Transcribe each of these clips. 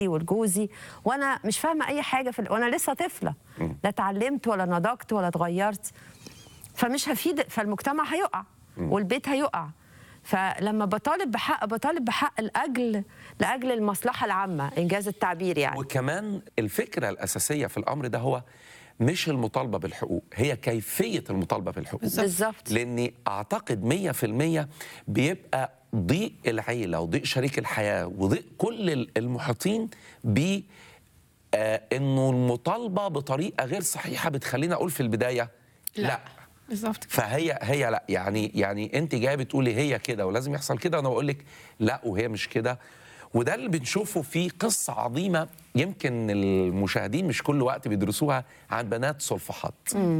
والجوزي وانا مش فاهمه اي حاجه في ال- وانا لسه طفله لا اتعلمت ولا نضجت ولا اتغيرت فمش هفيد فالمجتمع هيقع والبيت هيقع فلما بطالب بحق بطالب بحق لاجل لاجل المصلحه العامه انجاز التعبير يعني وكمان الفكرة الأساسية في الأمر ده هو مش المطالبة بالحقوق هي كيفية المطالبة بالحقوق بالظبط. لأني أعتقد 100% بيبقى ضيق العيلة وضيق شريك الحياة وضيق كل المحيطين ب آه انه المطالبه بطريقه غير صحيحه بتخليني اقول في البدايه لا, لا. بالظبط كده. فهي هي لا يعني يعني انت جايه بتقولي هي كده ولازم يحصل كده وانا بقول لك لا وهي مش كده وده اللي بنشوفه في قصه عظيمه يمكن المشاهدين مش كل وقت بيدرسوها عن بنات صلفحات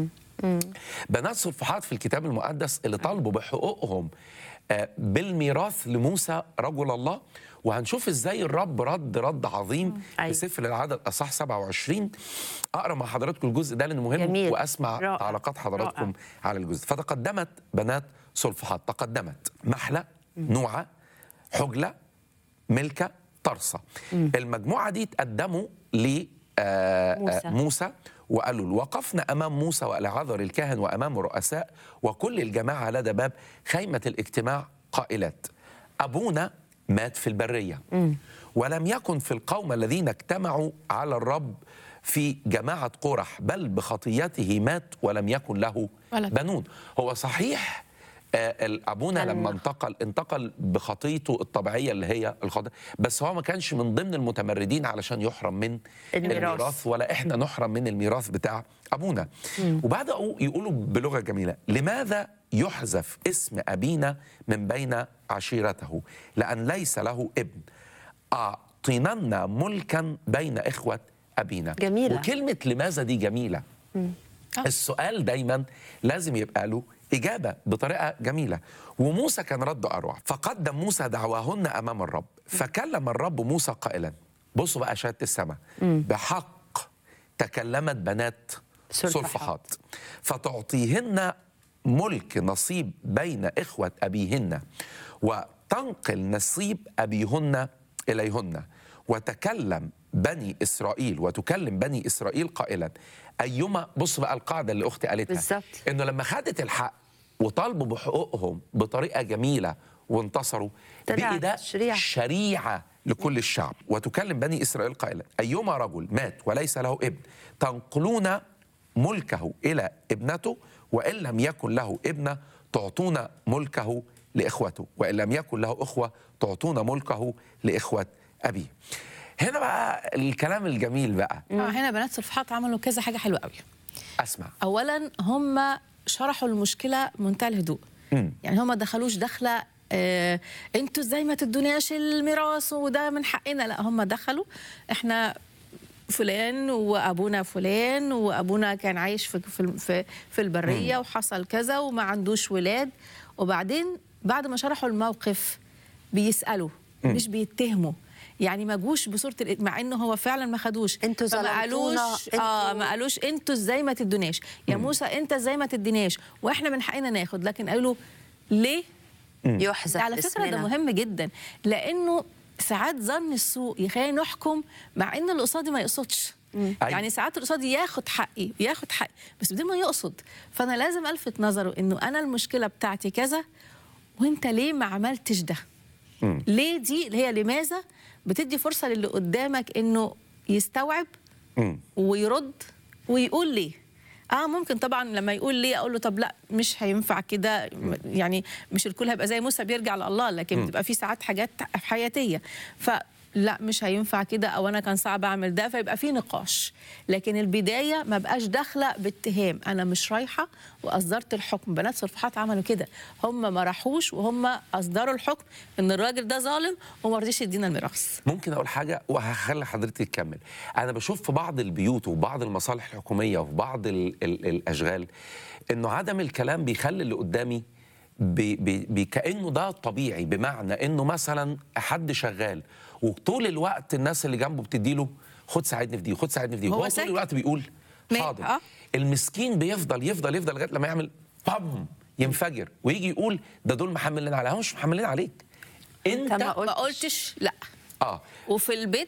بنات صلفحات في الكتاب المقدس اللي طالبوا بحقوقهم آه، بالميراث لموسى رجل الله وهنشوف ازاي الرب رد رد عظيم في أيوة. سفر العدد اصح 27 اقرا مع حضراتكم الجزء ده لانه مهم جميل. واسمع رائع. تعليقات حضراتكم رائع. على الجزء فتقدمت بنات صلفحات تقدمت محلة نوعة حجلة ملكة طرسة المجموعة دي تقدموا ل آه، موسى. آه، موسى وقالوا له وقفنا امام موسى والعذر الكاهن وامام الرؤساء وكل الجماعه لدى باب خيمه الاجتماع قائلات ابونا مات في البريه ولم يكن في القوم الذين اجتمعوا على الرب في جماعه قرح بل بخطيته مات ولم يكن له ولد. بنون هو صحيح آه، ال- ابونا كان- لما انتقل انتقل بخطيته الطبيعيه اللي هي الخطيه بس هو ما كانش من ضمن المتمردين علشان يحرم من الميراث. الميراث ولا احنا نحرم من الميراث بتاع ابونا وبداوا يقولوا بلغه جميله لماذا يحذف اسم ابينا من بين عشيرته لان ليس له ابن اعطيننا ملكا بين اخوه ابينا جميلة. وكلمه لماذا دي جميله السؤال دايما لازم يبقى له إجابة بطريقة جميلة وموسى كان رده أروع فقدم موسى دعواهن أمام الرب فكلم الرب موسى قائلا بصوا بقى شهادة السماء بحق تكلمت بنات سلفحات. سلفحات فتعطيهن ملك نصيب بين إخوة أبيهن وتنقل نصيب أبيهن إليهن وتكلم بني إسرائيل وتكلم بني إسرائيل قائلا أيما بص بقى القاعدة اللي أختي قالتها بالظبط. إنه لما خدت الحق وطالبوا بحقوقهم بطريقة جميلة وانتصروا طلعت بقي ده شريعة. شريعة لكل الشعب وتكلم بني إسرائيل قائلا أيما رجل مات وليس له ابن تنقلون ملكه إلى ابنته وإن لم يكن له ابنة تعطون ملكه لإخوته وإن لم يكن له أخوة تعطون ملكه لإخوة أبيه هنا بقى الكلام الجميل بقى اه هنا بنات صلفحات عملوا كذا حاجه حلوه قوي أسمع اولا هم شرحوا المشكله بمنتهى الهدوء مم. يعني هم ما دخلوش دخله آه انتوا ازاي ما تدوناش الميراث وده من حقنا لا هم دخلوا احنا فلان وابونا فلان وابونا كان عايش في في في, في البريه وحصل كذا وما عندوش ولاد وبعدين بعد ما شرحوا الموقف بيسالوا مش بيتهموا يعني ما جوش بصوره الإ- مع انه هو فعلا ما خدوش انتوا فما ظلمتونا، قالوش اه انتوا- ما قالوش انتوا ازاي ما تدوناش يا موسى انت ازاي ما تديناش واحنا من حقنا ناخد لكن قالوا ليه يحذف على فكره ده اسمنا. مهم جدا لانه ساعات ظن السوء يخلينا نحكم مع ان اللي قصادي ما يقصدش أيوة. يعني ساعات اللي قصادي ياخد حقي ياخد حقي بس بدون ما يقصد فانا لازم الفت نظره انه انا المشكله بتاعتي كذا وانت ليه ما عملتش ده ليه دي اللي هي لماذا بتدي فرصه للي قدامك انه يستوعب مم. ويرد ويقول ليه اه ممكن طبعا لما يقول ليه اقول له طب لا مش هينفع كده يعني مش الكل هيبقى زي موسى بيرجع لله لكن بتبقى في ساعات حاجات حياتيه فلا مش هينفع كده او انا كان صعب اعمل ده فيبقى في نقاش لكن البدايه ما بقاش داخله باتهام انا مش رايحه واصدرت الحكم بنات صلفحات عملوا كده هم ما راحوش وهم اصدروا الحكم ان الراجل ده ظالم وما رضيش يدينا الميراث ممكن اقول حاجه وهخلي حضرتك تكمل انا بشوف في بعض البيوت وبعض المصالح الحكوميه وفي بعض ال ال الاشغال انه عدم الكلام بيخلي اللي قدامي بي بي بي كانه ده طبيعي بمعنى انه مثلا حد شغال وطول الوقت الناس اللي جنبه بتديله خد ساعدني في دي خد ساعدني في دي هو هو طول ساكت. الوقت بيقول ما- حاضر آه. المسكين بيفضل يفضل يفضل لغايه لما يعمل بام ينفجر ويجي يقول ده دول محملين عليا هو مش محملين عليك انت ما ما قلتش. قلتش لا اه وفي البيت